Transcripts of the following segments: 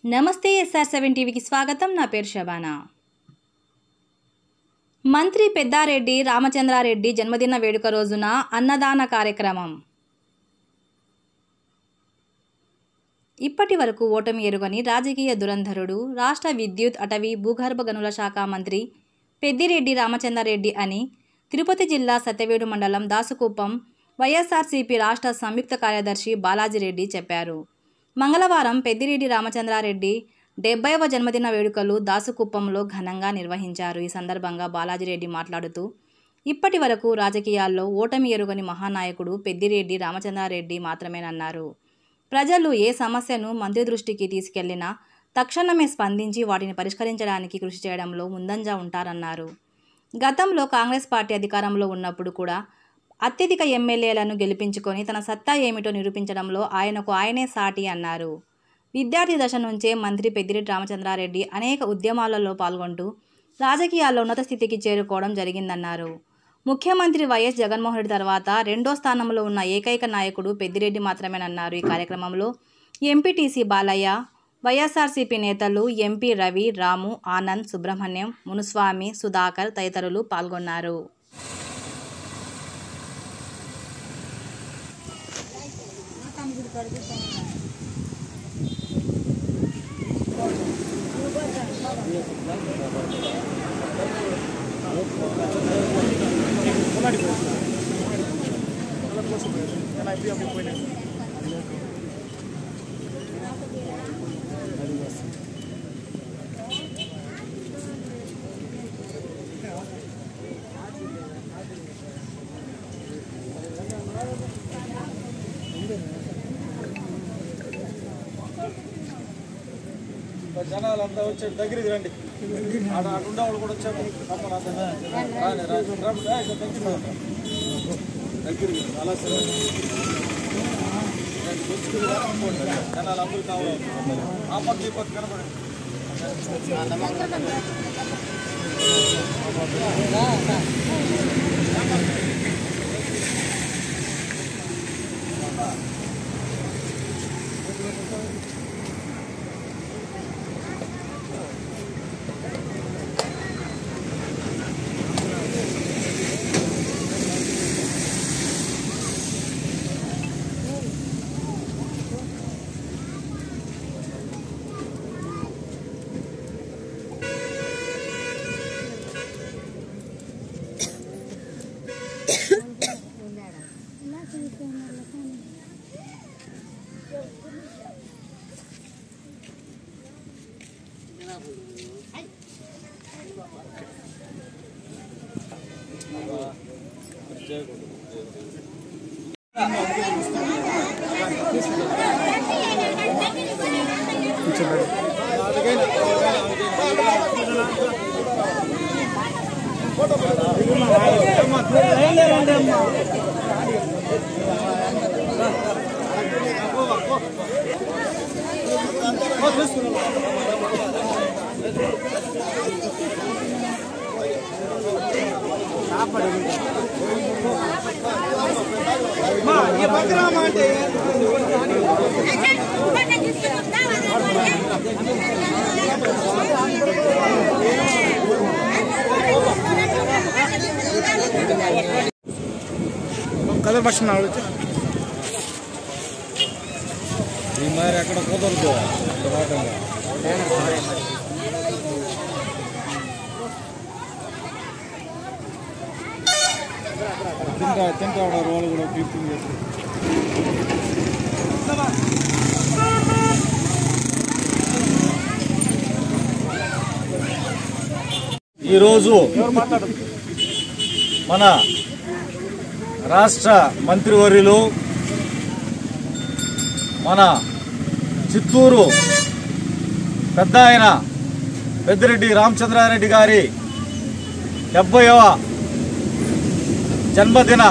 నమస్తే SR seven టీవీకి స్వాగతం నా పేరు శబానా మంత్రి పెద్దారెడ్డి రామచంద్రారెడ్డి జన్మదిన వేడుక రోజున అన్నదాన కార్యక్రమం ఇప్పటి వరకు ఓటమి ఎరుగని రాజకీయ దురంధరుడు రాష్ట్ర విద్యుత్ అటవీ భూగర్భ గనుల శాఖ మంత్రి పెద్దిరెడ్డి రామచంద్రారెడ్డి అని తిరుపతి జిల్లా సత్యవేడు మండలం దాసుకుప్పం వైఎస్ఆర్సీపీ రాష్ట్ర సంయుక్త కార్యదర్శి బాలాజీరెడ్డి చెప్పారు మంగళవారం పెద్దిరెడ్డి రామచంద్రారెడ్డి డెబ్బైవ జన్మదిన వేడుకలు దాసుకుప్పంలో ఘనంగా నిర్వహించారు ఈ సందర్భంగా బాలాజీరెడ్డి మాట్లాడుతూ ఇప్పటి వరకు రాజకీయాల్లో ఓటమి ఎరుగని మహానాయకుడు పెద్దిరెడ్డి రామచంద్రారెడ్డి మాత్రమేనన్నారు ప్రజలు ఏ సమస్యను మంత్రి దృష్టికి తీసుకెళ్లినా తక్షణమే స్పందించి వాటిని పరిష్కరించడానికి కృషి చేయడంలో ముందంజ ఉంటారన్నారు గతంలో కాంగ్రెస్ పార్టీ అధికారంలో ఉన్నప్పుడు కూడా అత్యధిక ఎమ్మెల్యేలను గెలిపించుకొని తన సత్తా ఏమిటో నిరూపించడంలో ఆయనకు ఆయనే సాటి అన్నారు విద్యార్థి దశ నుంచే మంత్రి పెద్దిరెడ్డి రామచంద్రారెడ్డి అనేక ఉద్యమాలలో పాల్గొంటూ రాజకీయాల్లో ఉన్నత స్థితికి చేరుకోవడం జరిగిందన్నారు ముఖ్యమంత్రి వైఎస్ జగన్మోహన్ రెడ్డి తర్వాత రెండో స్థానంలో ఉన్న ఏకైక నాయకుడు పెద్దిరెడ్డి మాత్రమేనన్నారు ఈ కార్యక్రమంలో ఎంపీటీసీ బాలయ్య వైఎస్ఆర్సీపీ నేతలు ఎంపీ రవి రాము ఆనంద్ సుబ్రహ్మణ్యం మునుస్వామి సుధాకర్ తదితరులు పాల్గొన్నారు జనాలంతా వచ్చారు దగ్గరికి రండి ఆడ అటు ఉండే వాళ్ళు కూడా వచ్చాము రమ్మని అంతా. రాని, రాని, రమ్ము. ఏ, ఇక్కడ దగ్గరికి రండి. దగ్గరికి అలా సరే రండి, వచ్చుకుని రా, అమ్ముకోండి. జనాలు అందరూ కావాలి ఆ పక్క ఈ పక్క కనపడండి కలర్ బస్ వచ్చి ఈ మరి అక్కడ కుదరదు టమాటంగా. తింటా తింటా ఉన్నారు వాళ్ళు కూడా కీపింగ్ చేసి ఈరోజు మన రాష్ట్ర మంత్రివర్యులు మన చిత్తూరు పెద్ద ఆయన పెద్దిరెడ్డి రామచంద్రారెడ్డి గారి డెబ్బైవ జన్మదిన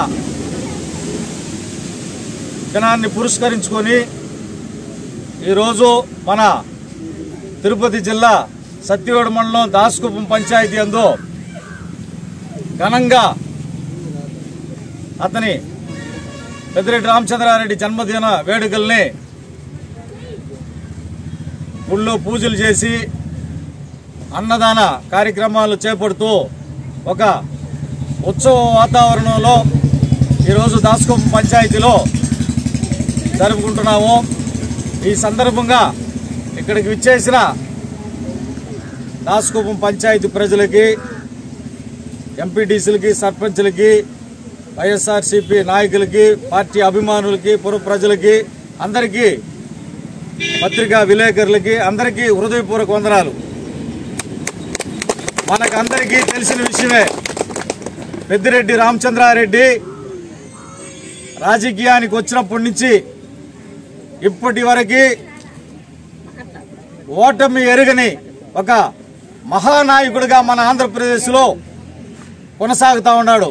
దినాన్ని పురస్కరించుకొని ఈరోజు మన తిరుపతి జిల్లా సత్యవేడు మండలం దాసుకుప్పం పంచాయతీ అందు ఘనంగా అతని పెద్దిరెడ్డి రామచంద్రారెడ్డి జన్మదిన వేడుకల్ని గుళ్ళో పూజలు చేసి అన్నదాన కార్యక్రమాలు చేపడుతూ ఒక ఉత్సవ వాతావరణంలో ఈరోజు దాస్కోపం పంచాయతీలో జరుపుకుంటున్నాము ఈ సందర్భంగా ఇక్కడికి విచ్చేసిన దాస్కోపం పంచాయతీ ప్రజలకి ఎంపీటీసీలకి సర్పంచ్లకి వైఎస్ఆర్సీపీ నాయకులకి పార్టీ అభిమానులకి పుర ప్రజలకి అందరికీ పత్రికా విలేకరులకి అందరికీ హృదయపూర్వక వందనాలు మనకందరికీ తెలిసిన విషయమే పెద్దిరెడ్డి రామచంద్రారెడ్డి రాజకీయానికి వచ్చినప్పటి నుంచి ఇప్పటి వరకు ఓటమి ఎరుగని ఒక మహానాయకుడిగా మన ఆంధ్రప్రదేశ్లో కొనసాగుతా ఉన్నాడు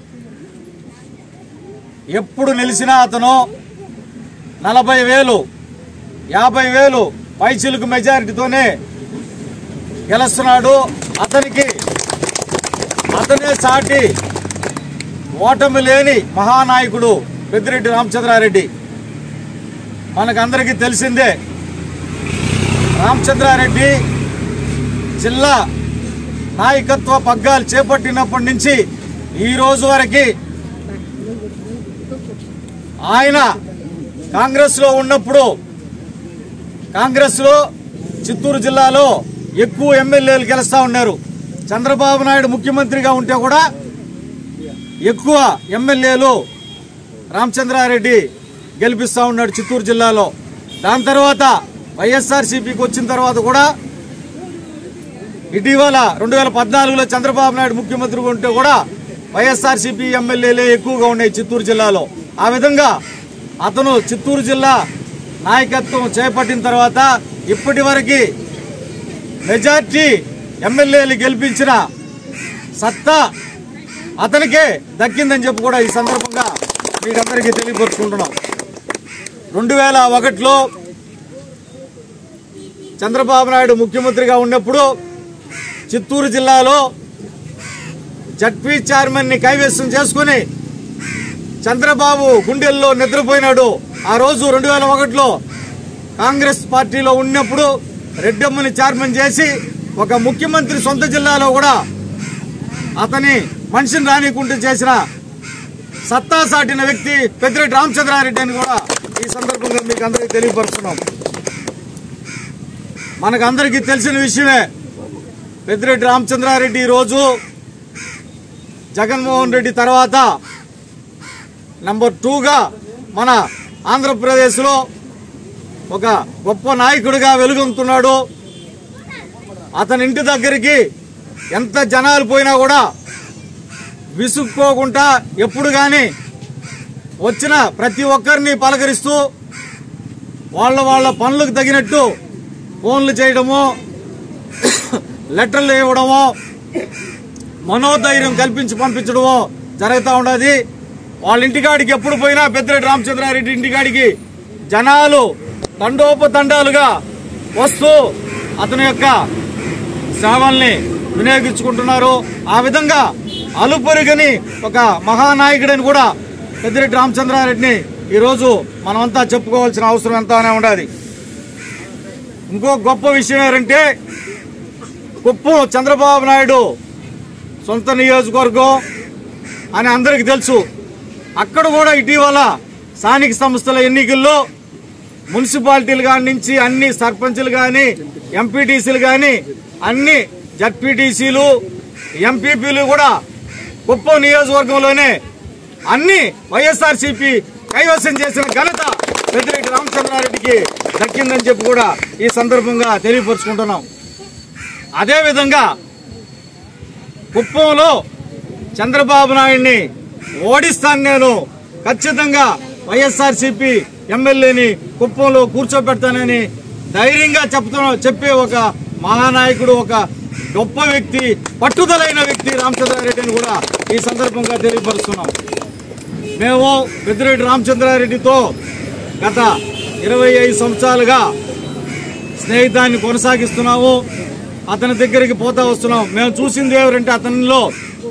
ఎప్పుడు నిలిచినా అతను నలభై వేలు యాభై వేలు పైచిలుకు మెజారిటీతోనే గెలుస్తున్నాడు అతనికి అతనే సాటి ఓటమి లేని మహానాయకుడు పెద్దిరెడ్డి రామచంద్రారెడ్డి మనకందరికీ తెలిసిందే రామచంద్రారెడ్డి జిల్లా నాయకత్వ పగ్గాలు చేపట్టినప్పటి నుంచి ఈ రోజు వరకు ఆయన కాంగ్రెస్లో ఉన్నప్పుడు కాంగ్రెస్లో చిత్తూరు జిల్లాలో ఎక్కువ ఎమ్మెల్యేలు గెలుస్తా ఉన్నారు చంద్రబాబు నాయుడు ముఖ్యమంత్రిగా ఉంటే కూడా ఎక్కువ ఎమ్మెల్యేలు రామచంద్రారెడ్డి గెలిపిస్తా ఉన్నాడు చిత్తూరు జిల్లాలో దాని తర్వాత వైఎస్ఆర్సీపీకి వచ్చిన తర్వాత కూడా ఇటీవల రెండు వేల పద్నాలుగులో చంద్రబాబు నాయుడు ముఖ్యమంత్రిగా ఉంటే కూడా వైఎస్ఆర్సీపీ ఎమ్మెల్యేలే ఎక్కువగా ఉన్నాయి చిత్తూరు జిల్లాలో ఆ విధంగా అతను చిత్తూరు జిల్లా నాయకత్వం చేపట్టిన తర్వాత ఇప్పటి వరకు మెజార్టీ ఎమ్మెల్యేలు గెలిపించిన సత్తా అతనికే దక్కిందని చెప్పి కూడా ఈ సందర్భంగా మీకందరికీ తెలియపరుచుకుంటున్నాం రెండు వేల ఒకటిలో చంద్రబాబు నాయుడు ముఖ్యమంత్రిగా ఉన్నప్పుడు చిత్తూరు జిల్లాలో జడ్పీ చైర్మన్ ని కైవసం చేసుకుని చంద్రబాబు గుండెల్లో నిద్రపోయినాడు ఆ రోజు రెండు వేల ఒకటిలో కాంగ్రెస్ పార్టీలో ఉన్నప్పుడు రెడ్డమ్మని చైర్మన్ చేసి ఒక ముఖ్యమంత్రి సొంత జిల్లాలో కూడా అతని మనిషిని రానికుంటూ చేసిన సత్తా సాటిన వ్యక్తి పెద్దిరెడ్డి రామచంద్రారెడ్డి అని కూడా ఈ సందర్భంగా మీకు అందరికీ తెలియపరుస్తున్నాం మనకు అందరికీ తెలిసిన విషయమే పెద్దిరెడ్డి రామచంద్రారెడ్డి ఈరోజు జగన్మోహన్ రెడ్డి తర్వాత నంబర్ టూగా మన ఆంధ్రప్రదేశ్లో ఒక గొప్ప నాయకుడిగా వెలుగొందుతున్నాడు అతని ఇంటి దగ్గరికి ఎంత జనాలు పోయినా కూడా విసుక్కోకుండా ఎప్పుడు కానీ వచ్చిన ప్రతి ఒక్కరిని పలకరిస్తూ వాళ్ళ వాళ్ళ పనులకు తగినట్టు ఫోన్లు చేయడము లెటర్లు ఇవ్వడము మనోధైర్యం కల్పించి పంపించడము జరుగుతూ ఉండదు వాళ్ళ ఇంటికాడికి ఎప్పుడు పోయినా పెద్దిరెడ్డి రామచంద్రారెడ్డి ఇంటికాడికి జనాలు తండోపతండాలుగా వస్తూ అతని యొక్క సేవల్ని వినియోగించుకుంటున్నారు ఆ విధంగా అలుపొరుగని ఒక మహానాయకుడని కూడా పెద్దిరెడ్డి రామచంద్రారెడ్డిని ఈరోజు మనమంతా చెప్పుకోవాల్సిన అవసరం ఎంతగానే ఉండాలి ఇంకో గొప్ప విషయం ఏంటంటే కుప్పం చంద్రబాబు నాయుడు సొంత నియోజకవర్గం అని అందరికీ తెలుసు అక్కడ కూడా ఇటీవల స్థానిక సంస్థల ఎన్నికల్లో మున్సిపాలిటీలు కాడి నుంచి అన్ని సర్పంచులు కానీ ఎంపీటీసీలు కానీ అన్ని జడ్పీటీసీలు ఎంపీపీలు కూడా కుప్పం నియోజకవర్గంలోనే అన్ని వైఎస్ఆర్సీపీ కైవసం చేసిన ఘనత పెద్దిరెడ్డి రామచంద్రారెడ్డికి దక్కిందని చెప్పి కూడా ఈ సందర్భంగా తెలియపరుచుకుంటున్నాం అదేవిధంగా కుప్పంలో చంద్రబాబు నాయుడిని ఓడిస్తాను నేను ఖచ్చితంగా వైఎస్ఆర్సీపీ ఎమ్మెల్యేని కుప్పంలో కూర్చోబెడతానని ధైర్యంగా చెప్తున్న చెప్పే ఒక మహానాయకుడు ఒక గొప్ప వ్యక్తి పట్టుదలైన వ్యక్తి రామచంద్రారెడ్డి అని కూడా ఈ సందర్భంగా తెలియపరుస్తున్నాం మేము పెద్దిరెడ్డి రామచంద్రారెడ్డితో గత ఇరవై ఐదు సంవత్సరాలుగా స్నేహితాన్ని కొనసాగిస్తున్నాము అతని దగ్గరికి పోతా వస్తున్నాం మేము చూసింది ఎవరంటే అతనిలో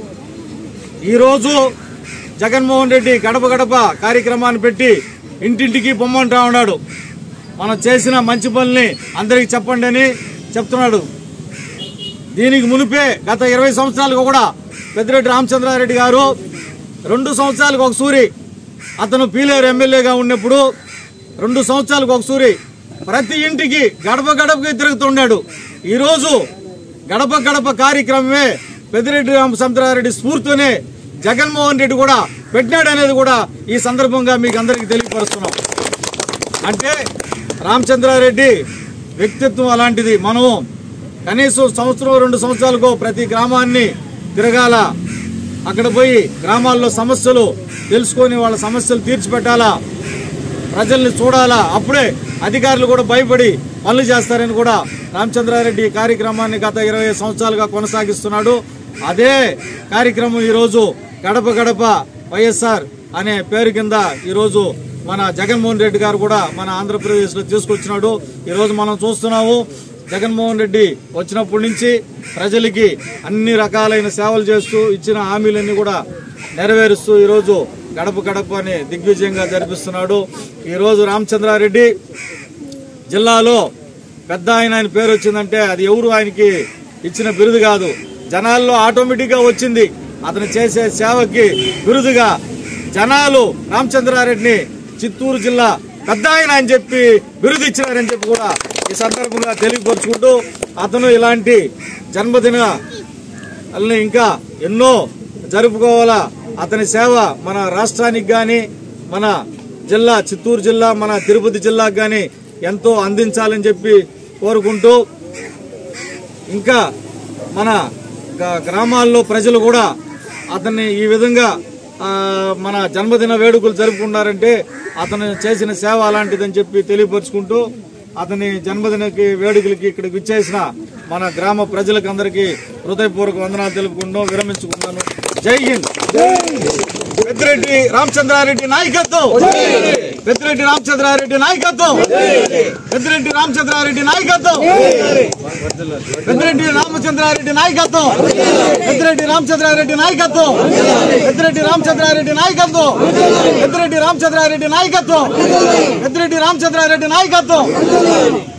ఈరోజు జగన్మోహన్ రెడ్డి గడప గడప కార్యక్రమాన్ని పెట్టి ఇంటింటికి పొమ్మంటా ఉన్నాడు మనం చేసిన మంచి పనుల్ని అందరికి చెప్పండి అని చెప్తున్నాడు దీనికి మునిపే గత ఇరవై సంవత్సరాలుగా కూడా పెద్దిరెడ్డి రామచంద్రారెడ్డి గారు రెండు సంవత్సరాలకు ఒక సూరి అతను పీలేరు ఎమ్మెల్యేగా ఉన్నప్పుడు రెండు సంవత్సరాలకు ఒక సూరి ప్రతి ఇంటికి గడప గడపకి తిరుగుతున్నాడు ఈరోజు గడప గడప కార్యక్రమమే పెద్దిరెడ్డి రామచంద్రారెడ్డి స్ఫూర్తినే జగన్మోహన్ రెడ్డి కూడా పెట్టినాడు అనేది కూడా ఈ సందర్భంగా మీకు అందరికీ తెలియపరుస్తున్నాం అంటే రామచంద్రారెడ్డి వ్యక్తిత్వం అలాంటిది మనం కనీసం సంవత్సరం రెండు సంవత్సరాలకు ప్రతి గ్రామాన్ని తిరగాల అక్కడ పోయి గ్రామాల్లో సమస్యలు తెలుసుకొని వాళ్ళ సమస్యలు తీర్చిపెట్టాలా ప్రజల్ని చూడాలా అప్పుడే అధికారులు కూడా భయపడి పనులు చేస్తారని కూడా రామచంద్రారెడ్డి ఈ కార్యక్రమాన్ని గత ఇరవై సంవత్సరాలుగా కొనసాగిస్తున్నాడు అదే కార్యక్రమం ఈరోజు గడప గడప వైఎస్ఆర్ అనే పేరు కింద ఈరోజు మన జగన్మోహన్ రెడ్డి గారు కూడా మన ఆంధ్రప్రదేశ్లో తీసుకొచ్చినాడు ఈరోజు మనం చూస్తున్నాము జగన్మోహన్ రెడ్డి వచ్చినప్పటి నుంచి ప్రజలకి అన్ని రకాలైన సేవలు చేస్తూ ఇచ్చిన హామీలన్నీ కూడా నెరవేరుస్తూ ఈరోజు గడప గడప అని దిగ్విజయంగా జరిపిస్తున్నాడు ఈరోజు రామచంద్రారెడ్డి జిల్లాలో పెద్ద ఆయన ఆయన పేరు వచ్చిందంటే అది ఎవరు ఆయనకి ఇచ్చిన బిరుదు కాదు జనాల్లో ఆటోమేటిక్గా వచ్చింది అతను చేసే సేవకి బిరుదుగా జనాలు రామచంద్రారెడ్డిని చిత్తూరు జిల్లా పెద్ద ఆయన అని చెప్పి బిరుదు ఇచ్చినారని చెప్పి కూడా ఈ సందర్భంగా తెలియపరుచుకుంటూ అతను ఇలాంటి జన్మదిన అల్ని ఇంకా ఎన్నో జరుపుకోవాలా అతని సేవ మన రాష్ట్రానికి కానీ మన జిల్లా చిత్తూరు జిల్లా మన తిరుపతి జిల్లాకు కానీ ఎంతో అందించాలని చెప్పి కోరుకుంటూ ఇంకా మన గ- గ్రామాల్లో ప్రజలు కూడా అతన్ని ఈ విధంగా ఆ, మన జన్మదిన వేడుకలు జరుపుకున్నారంటే అతను చేసిన సేవ అలాంటిదని చెప్పి తెలియపరుచుకుంటూ అతని జన్మదినకి వేడుకలకి ఇక్కడికి విచ్చేసిన మన గ్రామ ప్రజలకు అందరికీ హృదయపూర్వక వందనాలు తెలుపుకుంటూ విరమించుకున్నాను జై హింద్ పెద్దిరెడ్డి రామచంద్రారెడ్డి నాయకత్వం పెద్దిరెడ్డి రామచంద్రారెడ్డి నాయకత్వం పెద్దిరెడ్డి రామచంద్రారెడ్డి నాయకత్వం పెద్దిరెడ్డి రామచంద్రారెడ్డి నాయకత్వం పెద్దిరెడ్డి రామచంద్రారెడ్డి నాయకత్వం పెద్దిరెడ్డి రామచంద్రారెడ్డి నాయకత్వం పెద్దిరెడ్డి రామచంద్రారెడ్డి నాయకత్వం పెద్దిరెడ్డి రామచంద్రారెడ్డి నాయకత్వం